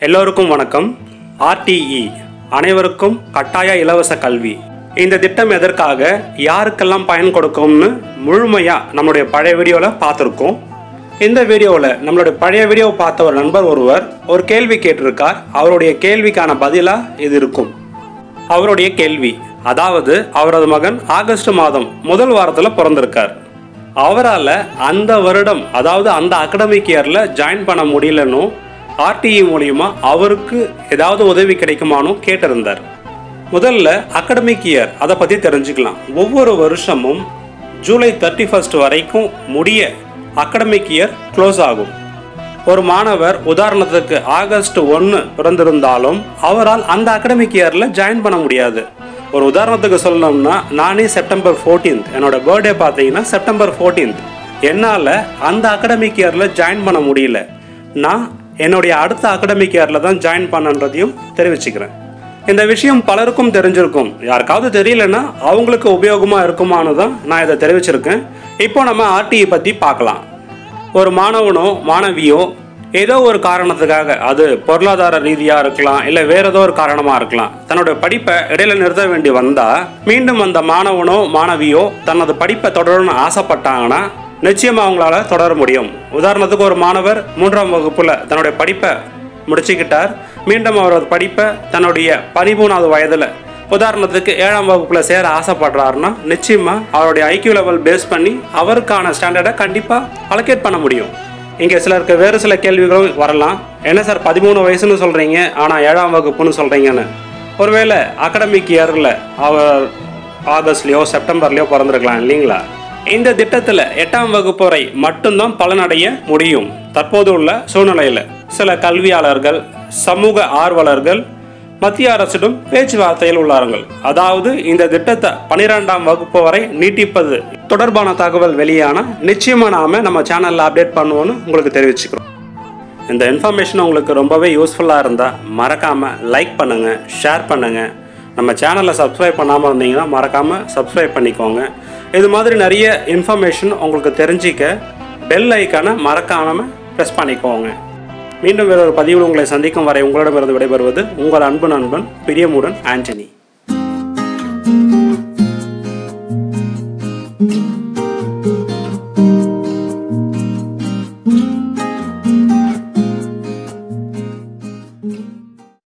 எல்லோருக்கும் வணக்கம் ஆர்டிஇ அனைவருக்கும் கட்டாய இலவச கல்வி இந்த திட்டம் எதற்காக யாருக்கெல்லாம் பயன் கொடுக்கும்னு முழுமையாக நம்மளுடைய பழைய வீடியோவில் பார்த்துருக்கோம் இந்த வீடியோவில் நம்மளுடைய பழைய வீடியோவை பார்த்த ஒரு நண்பர் ஒருவர் ஒரு கேள்வி கேட்டிருக்கார் அவருடைய கேள்விக்கான பதிலாக இது இருக்கும் அவருடைய கேள்வி அதாவது அவரது மகன் ஆகஸ்ட் மாதம் முதல் வாரத்தில் பிறந்திருக்கார் அவரால் அந்த வருடம் அதாவது அந்த அகடமிக் இயரில் ஜாயின் பண்ண முடியலன்னு ஆர்டிஇ மூலியமா அவருக்கு ஏதாவது உதவி கிடைக்குமானும் கேட்டிருந்தார் முதல்ல அகடமிக் இயர் அதை பற்றி தெரிஞ்சுக்கலாம் ஒவ்வொரு வருஷமும் ஜூலை தேர்ட்டி ஃபர்ஸ்ட் வரைக்கும் முடிய அகடமிக் இயர் க்ளோஸ் ஆகும் ஒரு மாணவர் உதாரணத்துக்கு ஆகஸ்ட் ஒன்று பிறந்திருந்தாலும் அவரால் அந்த அகடமிக் இயரில் ஜாயின் பண்ண முடியாது ஒரு உதாரணத்துக்கு சொல்லணும்னா நானே செப்டம்பர் 14th என்னோட பர்த்டே பார்த்தீங்கன்னா செப்டம்பர் 14th என்னால் அந்த அகடமிக் இயரில் ஜாயின் பண்ண முடியல நான் என்னுடைய அடுத்த அகடமிக் இயரில் தான் ஜாயின் பண்ணன்றதையும் தெரிவிச்சுக்கிறேன் இந்த விஷயம் பலருக்கும் தெரிஞ்சிருக்கும் யாருக்காவது தெரியலன்னா அவங்களுக்கு உபயோகமாக இருக்குமான்னு தான் நான் இதை தெரிவிச்சிருக்கேன் இப்போ நம்ம ஆர்டிஇ பற்றி பார்க்கலாம் ஒரு மாணவனோ மாணவியோ ஏதோ ஒரு காரணத்துக்காக அது பொருளாதார ரீதியாக இருக்கலாம் இல்லை வேற ஏதோ ஒரு காரணமாக இருக்கலாம் தன்னோட படிப்பை இடையில நிறுத்த வேண்டி வந்தால் மீண்டும் அந்த மாணவனோ மாணவியோ தனது படிப்பை தொடரணும்னு ஆசைப்பட்டாங்கன்னா நிச்சயமாக அவங்களால தொடர முடியும் உதாரணத்துக்கு ஒரு மாணவர் மூன்றாம் வகுப்புல தன்னுடைய படிப்பை முடிச்சுக்கிட்டார் மீண்டும் அவரது படிப்பை தன்னுடைய பதிமூணாவது வயதில் உதாரணத்துக்கு ஏழாம் வகுப்பில் சேர ஆசைப்படுறாருன்னா நிச்சயமாக அவருடைய ஐக்கியூ லெவல் பேஸ் பண்ணி அவருக்கான ஸ்டாண்டர்டை கண்டிப்பாக அலோகேட் பண்ண முடியும் இங்கே சிலருக்கு வேறு சில கேள்விகளும் வரலாம் என்ன சார் பதிமூணு வயசுன்னு சொல்கிறீங்க ஆனால் ஏழாம் வகுப்புன்னு சொல்கிறீங்கன்னு ஒருவேளை அகடமிக் இயரில் அவர் ஆகஸ்ட்லேயோ செப்டம்பர்லேயோ பிறந்திருக்கலாம் இல்லைங்களா இந்த திட்டத்தில் எட்டாம் வகுப்பு வரை மட்டும்தான் பலனடைய முடியும் தற்போது உள்ள சூழ்நிலையில் சில கல்வியாளர்கள் சமூக ஆர்வலர்கள் மத்திய அரசிடம் பேச்சுவார்த்தையில் உள்ளார்கள் அதாவது இந்த திட்டத்தை பனிரெண்டாம் வகுப்பு வரை நீட்டிப்பது தொடர்பான தகவல் வெளியான நிச்சயமா நாம நம்ம சேனல்ல அப்டேட் பண்ணுவோம்னு உங்களுக்கு தெரிவிச்சுக்கிறோம் இந்த இன்ஃபர்மேஷன் உங்களுக்கு ரொம்பவே யூஸ்ஃபுல்லாக இருந்தால் மறக்காமல் லைக் பண்ணுங்கள் ஷேர் பண்ணுங்கள் நம்ம சேனலை சப்ஸ்கிரைப் பண்ணாமல் இருந்தீங்கன்னா மறக்காமல் சப்ஸ்கிரைப் பண்ணிக்கோங்க இது மாதிரி நிறைய இன்ஃபர்மேஷன் உங்களுக்கு தெரிஞ்சிக்க பெல் ஐக்கானை மறக்காமல் ப்ரெஸ் பண்ணிக்கோங்க மீண்டும் வேறொரு பதிவில் உங்களை சந்திக்கும் வரை உங்களிடமிருந்து விடைபெறுவது உங்கள் அன்பு நண்பன் பிரியமுடன் ஆண்டனி